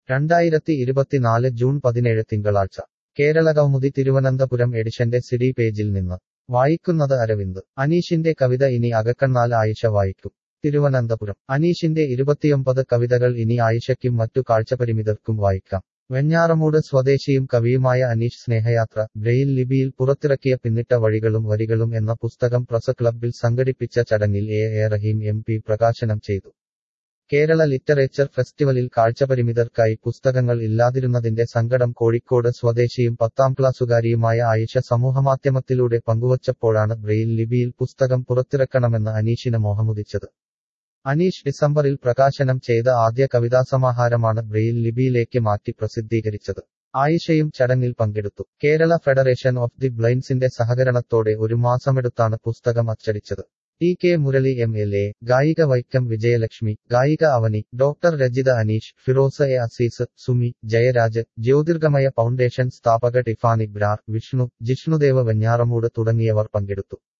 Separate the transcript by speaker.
Speaker 1: രണ്ടായിരത്തി ഇരുപത്തിനാല് ജൂൺ പതിനേഴ് തിങ്കളാഴ്ച കേരളകൗമുദി തിരുവനന്തപുരം എഡിഷന്റെ സിഡി പേജിൽ നിന്ന് വായിക്കുന്നത് അരവിന്ദ് അനീഷിന്റെ കവിത ഇനി അകക്കണ്ണാൽ ആയിഷ വായിക്കും തിരുവനന്തപുരം അനീഷിന്റെ ഇരുപത്തിയൊമ്പത് കവിതകൾ ഇനി ആയിഷയ്ക്കും മറ്റു കാഴ്ചപരിമിതർക്കും വായിക്കാം വെഞ്ഞാറമൂട് സ്വദേശിയും കവിയുമായ അനീഷ് സ്നേഹയാത്ര ബ്രെയിൽ ലിപിയിൽ പുറത്തിറക്കിയ പിന്നിട്ട വഴികളും വരികളും എന്ന പുസ്തകം പ്രസ് ക്ലബ്ബിൽ സംഘടിപ്പിച്ച ചടങ്ങിൽ A A Rahim M P പ്രകാശനം ചെയ്തു കേരള ലിറ്ററേച്ചർ ഫെസ്റ്റിവലിൽ കാഴ്ചപരിമിതർക്കായി പുസ്തകങ്ങൾ ഇല്ലാതിരുന്നതിന്റെ സങ്കടം കോഴിക്കോട് സ്വദേശിയും പത്താം ക്ലാസ്സുകാരിയുമായ ആയിഷ സമൂഹമാധ്യമത്തിലൂടെ പങ്കുവച്ചപ്പോഴാണ് ബ്രെയിൽ ലിപിയിൽ പുസ്തകം പുറത്തിറക്കണമെന്ന് അനീഷിന് മോഹമുദിച്ചത് അനീഷ് ഡിസംബറിൽ പ്രകാശനം ചെയ്ത ആദ്യ കവിതാസമാഹാരമാണ് ബ്രെയിൽ ലിപിയിലേക്ക് മാറ്റി പ്രസിദ്ധീകരിച്ചത് ആയിഷയും ചടങ്ങിൽ പങ്കെടുത്തു കേരള ഫെഡറേഷൻ ഓഫ് ദി ബ്ലൈൻഡ്സിന്റെ സഹകരണത്തോടെ ഒരു മാസമെടുത്താണ് പുസ്തകം അച്ചടിച്ചത് T K Murali M L A ഗായിക വൈക്കം വിജയലക്ഷ്മി ഗായിക Avani doctor Rajitha Aneesh Firoza A Azeez Sumi Jayaraj Jyothirgamaya foundation സ്ഥാപക ടിഫാനി ബ്രാർ വിഷ്ണു ജിഷ്ണുദേവ് വെഞ്ഞാറമൂട് തുടങ്ങിയവർ പങ്കെടുത്തു